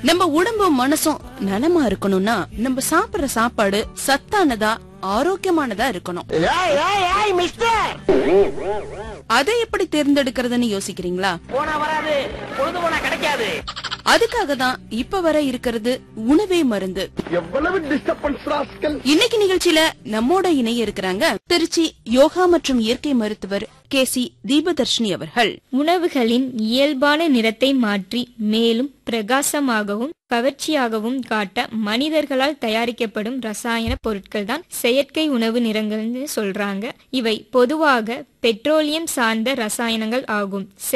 நம்ம உடம்பும் மனசும் நலமா இருக்கணும்னா நம்ம சாப்பிடுற சாப்பாடு சத்தானதா ஆரோக்கியமானதா இருக்கணும் ஏய் ஏய் ஏய் மிஸ்டர் அதை எப்படி தேர்ந்தெடுக்கிறதுன்னு யோசிக்கிறீங்களா போனா வராது பொழுது போனா கிடைக்காது அதுக்காக தான் இப்ப வர இருக்கிறது உணவே மருந்து எவ்வளவு டிஸ்டர்பன்ஸ் ராஸ்கல் இன்னைக்கு நிகழ்ச்சியில நம்மோட இணைய இருக்கிறாங்க திருச்சி யோகா மற்றும் இயற்கை மருத்துவர் கே சி தீபதர்ஷினி அவர்கள் உணவுகளின் இயல்பான நிறத்தை மாற்றி மேலும் பிரகாசமாகவும் கவர்ச்சியாகவும் காட்ட மனிதர்களால் தயாரிக்கப்படும் ரசாயன பொருட்கள் தான் செயற்கை உணவு நிறங்கள்னு சொல்றாங்க இவை பொதுவாக பெட்ரோலியம் சார்ந்த ரசாயனங்கள் ஆகும்